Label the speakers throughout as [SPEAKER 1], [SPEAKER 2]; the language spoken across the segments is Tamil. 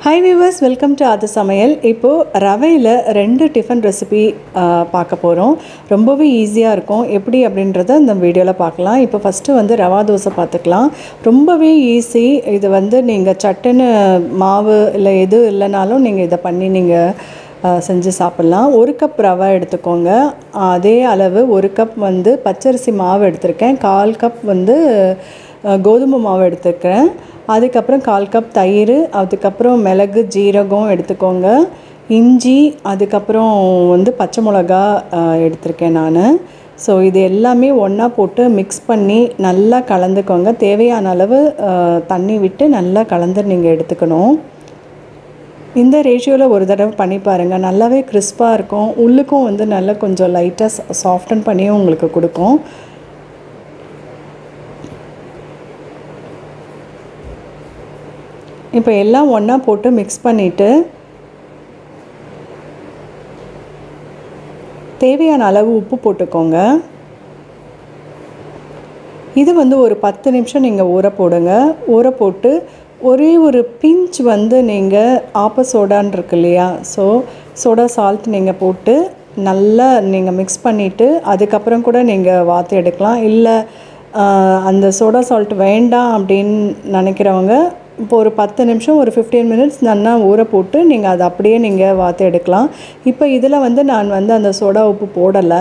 [SPEAKER 1] ஹை வியூவர்ஸ் வெல்கம் டு அது சமையல் இப்போது ரவையில் ரெண்டு டிஃபன் ரெசிபி பார்க்க போகிறோம் ரொம்பவே ஈஸியாக இருக்கும் எப்படி அப்படின்றத இந்த வீடியோவில் பார்க்கலாம் இப்போ ஃபஸ்ட்டு வந்து ரவா தோசை பார்த்துக்கலாம் ரொம்பவே ஈஸி இது வந்து நீங்கள் சட்டுன்னு மாவு இல்லை எது இல்லைனாலும் நீங்கள் இதை பண்ணி நீங்கள் செஞ்சு சாப்பிட்லாம் ஒரு கப் ரவை எடுத்துக்கோங்க அதே அளவு ஒரு கப் வந்து பச்சரிசி மாவு எடுத்திருக்கேன் கால் கப் வந்து அஹ், கோதுமை மாவு எடுத்துருக்கேன் அதுக்கப்புறம் கால் கப் தயிர் அதுக்கப்புறம் மிளகு ஜீரகம் எடுத்துக்கோங்க இஞ்சி அதுக்கப்புறம் வந்து பச்சை மிளகா அஹ், எடுத்திருக்கேன் நான் ஸோ இது எல்லாமே ஒன்றா போட்டு மிக்ஸ் பண்ணி நல்லா கலந்துக்கோங்க தேவையான அளவு அஹ், தண்ணி விட்டு நல்லா கலந்து நீங்கள் எடுத்துக்கணும் இந்த ரேஷியோவில் ஒரு தடவை பண்ணி பாருங்கள் நல்லாவே கிறிஸ்பாக இருக்கும் உள்ளுக்கும் வந்து நல்லா கொஞ்சம் லைட்டாக சாஃப்டன் பண்ணியும் உங்களுக்கு கொடுக்கும் இப்போ எல்லாம் ஒன்றா போட்டு மிக்ஸ் பண்ணிவிட்டு தேவையான அளவு உப்பு போட்டுக்கோங்க இது வந்து ஒரு பத்து நிமிஷம் நீங்கள் ஊற போடுங்க ஊற போட்டு ஒரே ஒரு பிஞ்ச் வந்து நீங்கள் ஆப்ப சோடான் இருக்கு இல்லையா ஸோ சோடா சால்ட் நீங்கள் போட்டு நல்லா நீங்கள் மிக்ஸ் பண்ணிவிட்டு அதுக்கப்புறம் கூட நீங்கள் வாத்து எடுக்கலாம் இல்லை ஆஹ், அந்த சோடா சால்ட் வேண்டாம் அப்படின்னு நினைக்கிறவங்க இப்போ ஒரு பத்து நிமிஷம் ஒரு ஃபிஃப்டீன் மினிட்ஸ் நல்லா ஊற போட்டு நீங்கள் அதை அப்படியே நீங்கள் வாத்து எடுக்கலாம் இப்போ இதில் வந்து நான் வந்து அந்த சோடா உப்பு போடலை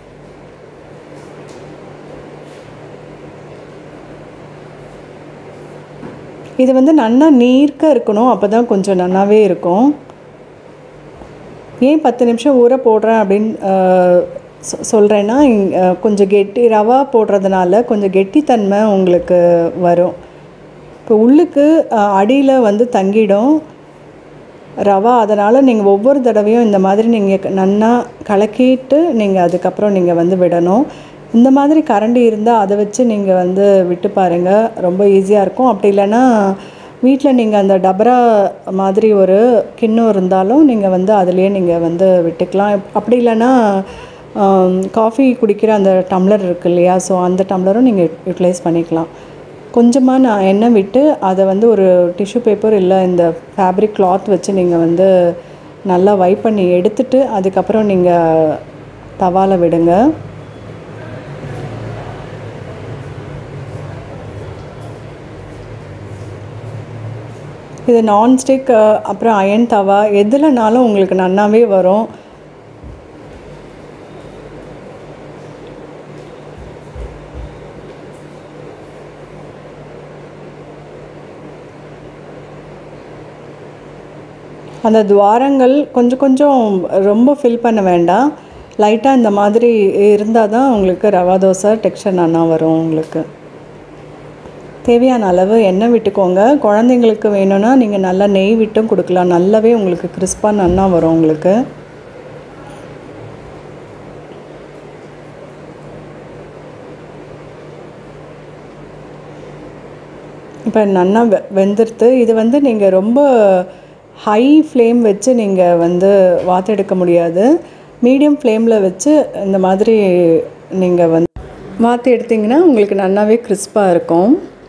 [SPEAKER 1] இது வந்து நல்லா நீர்க்க இருக்கணும் அப்போ தான் கொஞ்சம் நல்லாவே இருக்கும் ஏன் பத்து நிமிஷம் ஊற போடுறேன் அப்படின்னு அஹ், சொ- சொல்கிறேன்னா இங்க, அஹ், கொஞ்சம் கெட்டி ரவா போடுறதுனால கொஞ்சம் கெட்டித்தன்மை உங்களுக்கு வரும் இப்போ உள்ளுக்கு அடியில் வந்து தங்கிடும் ரவா அதனால் நீங்கள் ஒவ்வொரு தடவையும் இந்த மாதிரி நீங்கள் நல்லா கலக்கிட்டு நீங்கள் அதுக்கப்புறம் நீங்கள் வந்து விடணும் இந்த மாதிரி கரண்டி இருந்தால் அதை வச்சு நீங்கள் வந்து விட்டு பாருங்கள் ரொம்ப ஈஸியாக இருக்கும் அப்படி இல்லைன்னா வீட்டில் நீங்கள் அந்த டபரா மாதிரி ஒரு கிண்ணம் இருந்தாலும் நீங்கள் வந்து அதுலேயே நீங்கள் வந்து விட்டுக்கலாம் அப்படி இல்லைன்னா காஃபி குடிக்கிற அந்த டம்ளர் இருக்கு இல்லையா ஸோ அந்த டம்ளரும் நீங்கள் யூட்டிலைஸ் பண்ணிக்கலாம் கொஞ்சமாக நான் எண்ணெய் விட்டு அதை வந்து ஒரு டிஷ்யூ பேப்பர் இல்லை இந்த ஃபேப்ரிக் கிளாத் வச்சு நீங்கள் வந்து நல்லா வைப் பண்ணி எடுத்துட்டு அதுக்கப்புறம் நீங்கள் தவால விடுங்க இது நான்ஸ்டிக் அப்புறம் அயன் தவா எதுலனாலும் உங்களுக்கு நன்னாவே வரும் அந்த துவாரங்கள் கொஞ்சம் கொஞ்சம் ரொம்ப ஃபில் பண்ண வேண்டாம் லைட்டாக இந்த மாதிரி இருந்தால் தான் உங்களுக்கு ரவா தோசை டெக்ஸ்சர் நல்லா வரும் உங்களுக்கு தேவையான அளவு எண்ணெய் விட்டுக்கோங்க குழந்தைங்களுக்கு வேணும்னா நீங்கள் நல்லா நெய் விட்டும் கொடுக்கலாம் நல்லாவே உங்களுக்கு கிறிஸ்பாக நல்லா வரும் உங்களுக்கு இப்போ நல்லா வெ வெந்துடுத்து இது வந்து நீங்கள் ரொம்ப ஹை ஃப்ளேம் வச்சு நீங்கள் வந்து வாத்தெடுக்க முடியாது மீடியம் ஃப்ளேமில் வச்சு இந்த மாதிரி நீங்கள் வந்து வாத்து எடுத்திங்கன்னா உங்களுக்கு நல்லாவே கிறிஸ்பாக இருக்கும்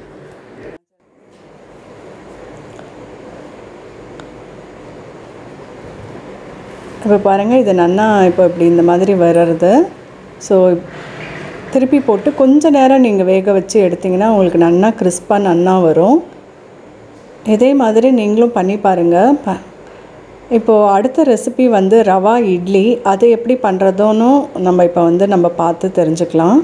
[SPEAKER 1] இப்போ பாருங்கள் இது நன்னா இப்போ இப்படி இந்த மாதிரி வர்றது ஸோ திருப்பி போட்டு கொஞ்ச நேரம் நீங்கள் வேக வச்சு எடுத்திங்கன்னா உங்களுக்கு நன்னா கிறிஸ்பாக நன்னா வரும் இதே மாதிரி நீங்களும் பண்ணி பாருங்கள் ப இப்போது அடுத்த ரெசிபி வந்து ரவா இட்லி அது எப்படி பண்ணுறதுன்னு நம்ம இப்போ வந்து நம்ம பார்த்து தெரிஞ்சுக்கலாம்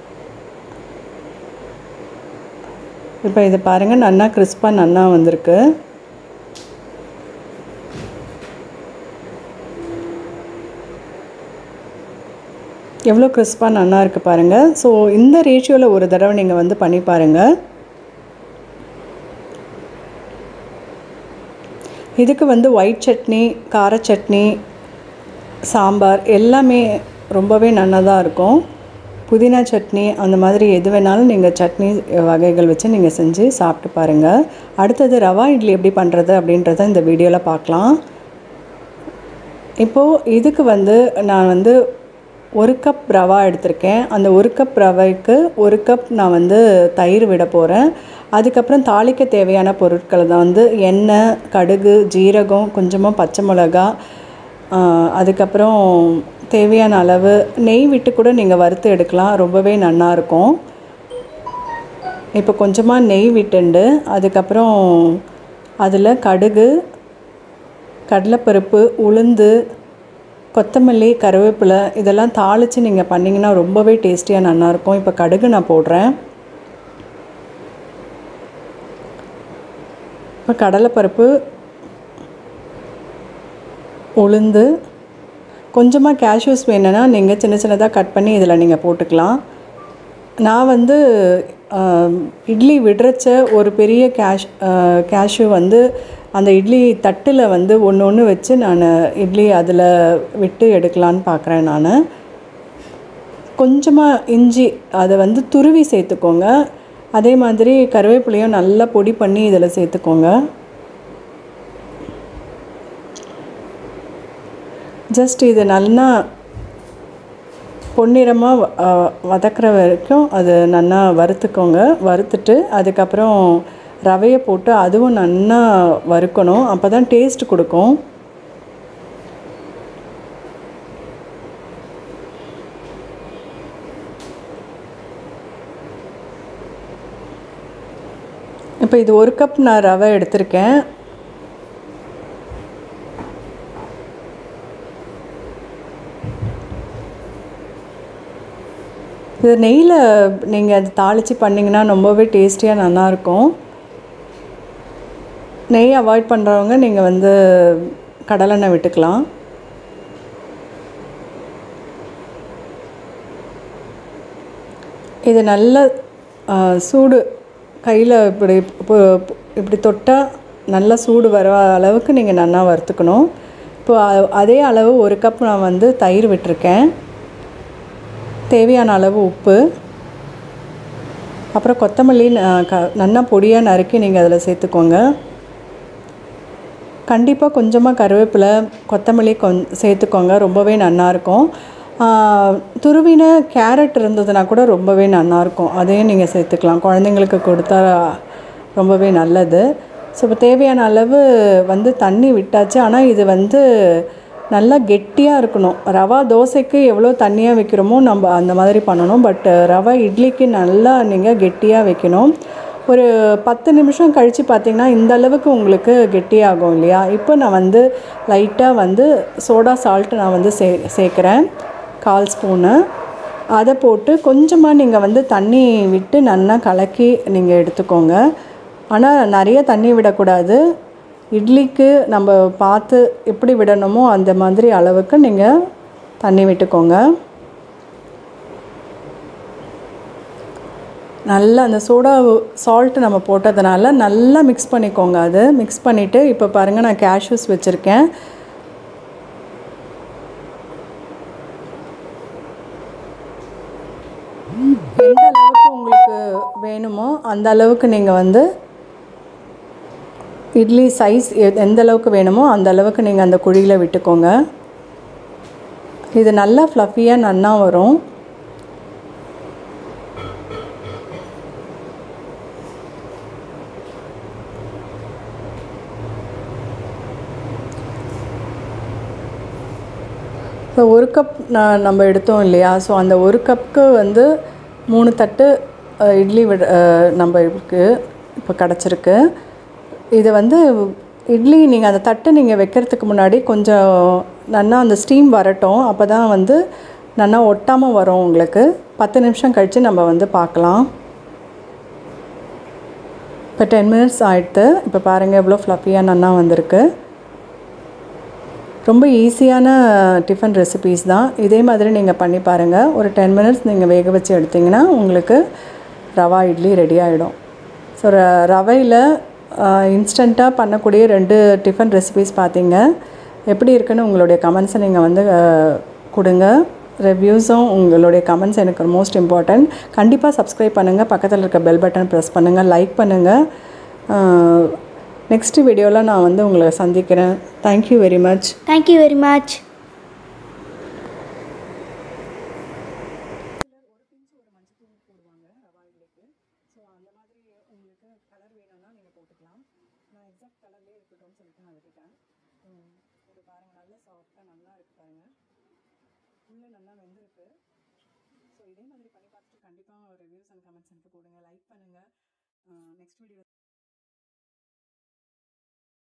[SPEAKER 1] இப்போ இது பாருங்கள் நன்னா கிறிஸ்பாக நன்னா வந்திருக்கு எவ்வளோ கிறிஸ்பாக நல்லா இருக்குது பாருங்கள் ஸோ இந்த ரேஷியோவில் ஒரு தடவை நீங்கள் வந்து பண்ணி பாருங்கள் இதுக்கு வந்து ஒயிட் சட்னி கார சட்னி சாம்பார் எல்லாமே ரொம்பவே நல்லதாக இருக்கும் புதினா சட்னி அந்த மாதிரி எது வேணாலும் நீங்கள் சட்னி வகைகள் வச்சு நீங்கள் செஞ்சு சாப்பிட்டு பாருங்கள் அடுத்தது ரவா இட்லி எப்படி பண்ணுறது அப்படின்றத இந்த வீடியோவில் பார்க்கலாம் இப்போது இதுக்கு வந்து நான் வந்து ஒரு கப் ரவா எடுத்திருக்கேன் அந்த ஒரு கப் ரவைக்கு ஒரு கப் நான் வந்து தயிர் விட போகிறேன் அதுக்கப்புறம் தாளிக்க தேவையான பொருட்கள் தான் வந்து எண்ணெய் கடுகு ஜீரகம் கொஞ்சமாக பச்சை மிளகா ஆஹ், அதுக்கப்புறம் தேவையான அளவு நெய் விட்டு கூட நீங்கள் வறுத்து எடுக்கலாம் ரொம்பவே நல்லா இருக்கும் இப்போ கொஞ்சமாக நெய் விட்டுண்டு அதுக்கப்புறம் அதில் கடுகு கடலைப்பருப்பு உளுந்து கொத்தமல்லி கருவேப்பிலை இதெல்லாம் தாளித்து நீங்கள் பண்ணிங்கன்னா ரொம்பவே டேஸ்டியாக நல்லாயிருக்கும் இப்போ கடுகு நான் போடுறேன் இப்போ கடலைப்பருப்பு உளுந்து கொஞ்சமாக கேஷ்யூஸ் வேணும்னா நீங்கள் சின்ன சின்னதாக கட் பண்ணி இதில் நீங்கள் போட்டுக்கலாம் நான் வந்து ஆஹ், இட்லி விடுறச்ச ஒரு பெரிய கேஷ் கேஷ்யூ வந்து அந்த இட்லி தட்டில் வந்து ஒன்று ஒன்று வச்சு நான் இட்லி அதில் விட்டு எடுக்கலான்னு பார்க்குறேன் நான் கொஞ்சமாக இஞ்சி அதை வந்து துருவி சேர்த்துக்கோங்க அதே மாதிரி கருவேப்பிலையும் நல்லா பொடி பண்ணி இதில் சேர்த்துக்கோங்க ஜஸ்ட் இது நல்லா பொன்னிறமாக வதக்குற வரைக்கும் அது நல்லா வறுத்துக்கோங்க வறுத்துட்டு அதுக்கப்புறம் ரவையை போட்டு அதுவும் நல்லா வறுக்கணும் அப்போ தான் டேஸ்ட் கொடுக்கும் இப்போ இது ஒரு கப் நான் ரவை எடுத்திருக்கேன் இது நெய்யில் நீங்கள் அது தாளித்து பண்ணிங்கன்னா ரொம்பவே டேஸ்டியாக நல்லாயிருக்கும் நெய் அவாய்ட் பண்ணுறவங்க நீங்கள் வந்து கடலெண்ணெய் விட்டுக்கலாம் இது நல்ல ஆ, சூடு கையில் இப்படி இப்போ இப்படி தொட்டால் நல்லா சூடு வர அளவுக்கு நீங்கள் நல்லா வறுத்துக்கணும் இப்போ அ- அதே அளவு ஒரு கப் நான் வந்து தயிர் விட்டிருக்கேன் தேவையான அளவு உப்பு அப்புறம் கொத்தமல்லி ந- க நல்லா பொடியாக நறுக்கி நீங்கள் அதில் சேர்த்துக்கோங்க கண்டிப்பாக கொஞ்சமாக கருவேப்பிலை கொத்தமல்லி கொஞ் சேர்த்துக்கோங்க ரொம்பவே நல்லாயிருக்கும் துருவின கேரட் இருந்ததுன்னா கூட ரொம்பவே நல்லாயிருக்கும் அதையும் நீங்கள் சேர்த்துக்கலாம் குழந்தைங்களுக்கு கொடுத்தா ரொம்பவே நல்லது ஸோ இப்போ தேவையான அளவு வந்து தண்ணி விட்டாச்சு ஆனால் இது வந்து நல்லா கெட்டியாக இருக்கணும் ரவா தோசைக்கு எவ்வளோ தண்ணியாக வைக்கிறோமோ நம்ம அந்த மாதிரி பண்ணணும் பட் ரவா இட்லிக்கு நல்லா நீங்கள் கெட்டியாக வைக்கணும் ஒரு பத்து நிமிஷம் கழித்து பார்த்தீங்கன்னா இந்த அளவுக்கு உங்களுக்கு கெட்டியாகும் இல்லையா இப்போ நான் வந்து லைட்டாக வந்து சோடா சால்ட் நான் வந்து சே சேர்க்குறேன் கால் ஸ்பூனு அதை போட்டு கொஞ்சமாக நீங்கள் வந்து தண்ணி விட்டு நல்லா கலக்கி நீங்கள் எடுத்துக்கோங்க ஆனால் நிறைய தண்ணி விடக்கூடாது இட்லிக்கு நம்ம பார்த்து எப்படி விடணுமோ அந்த மாதிரி அளவுக்கு நீங்கள் தண்ணி விட்டுக்கோங்க நல்லா அந்த சோடா சால்ட் நம்ம போட்டதுனால நல்லா மிக்ஸ் பண்ணிக்கோங்க அது மிக்ஸ் பண்ணிவிட்டு இப்போ பாருங்கள் நான் கேஷ்யூஸ் வச்சுருக்கேன் எந்த அளவுக்கு உங்களுக்கு வேணுமோ அந்த அளவுக்கு நீங்கள் வந்து இட்லி சைஸ் எந்த அளவுக்கு வேணுமோ அந்த அளவுக்கு நீங்கள் அந்த குழியில் விட்டுக்கோங்க இது நல்லா ஃப்ளஃபியாக நன்னா வரும் இப்போ ஒரு கப் நான் நம்ம எடுத்தோம் இல்லையா ஸோ அந்த ஒரு கப்புக்கு வந்து மூணு தட்டு அஹ், இட்லி விட அஹ், நம்ம இருக்கு இப்போ கிடச்சிருக்கு இது வந்து இட்லி நீங்கள் அந்த தட்டு நீங்கள் வைக்கிறதுக்கு முன்னாடி கொஞ்சம் நல்லா அந்த ஸ்டீம் வரட்டும் அப்போ தான் வந்து நல்லா ஒட்டாமல் வரும் உங்களுக்கு பத்து நிமிஷம் கழித்து நம்ம வந்து பார்க்கலாம் இப்போ டென் மினிட்ஸ் ஆயிடுத்து இப்போ பாருங்கள் எவ்வளோ ஃப்ளஃபியாக நல்லா வந்திருக்கு ரொம்ப ஈஸியான டிஃபன் ரெசிபீஸ் தான் இதே மாதிரி நீங்கள் பண்ணி பாருங்கள் ஒரு டென் மினிட்ஸ் நீங்கள் வேக வச்சு எடுத்திங்கன்னா உங்களுக்கு ரவா இட்லி ரெடி ஆகிடும் ஸோ ர ரவையில் இன்ஸ்டண்ட்டாக பண்ணக்கூடிய ரெண்டு டிஃபன் ரெசிபீஸ் பார்த்தீங்க எப்படி இருக்குன்னு உங்களுடைய கமெண்ட்ஸை நீங்கள் வந்து அஹ், கொடுங்க ரிவ்யூஸும் உங்களுடைய கமெண்ட்ஸ் எனக்கு மோஸ்ட் இம்பார்ட்டன்ட் கண்டிப்பாக சப்ஸ்கிரைப் பண்ணுங்கள் பக்கத்தில் இருக்க பெல் பட்டன் ப்ரெஸ் பண்ணுங்கள் லைக் பண்ணுங்கள் நெக்ஸ்ட் வீடியோவில் நான் வந்து உங்களை சந்திக்கிறேன் thank you very much
[SPEAKER 2] Thank you very much.
[SPEAKER 1] இது பாருங்கள் நல்லா சாஃப்டாக நல்லா இருக்குது பாருங்கள் உள்ளே நல்லா வெந்திருக்கு ஸோ இதே மாதிரி பண்ணி பார்த்துட்டு கண்டிப்பாக ரிவ்யூஸ் அண்ட் கமெண்ட்ஸ் எனக்கு போடுங்க லைக் பண்ணுங்கள் நெக்ஸ்ட் வீடியோ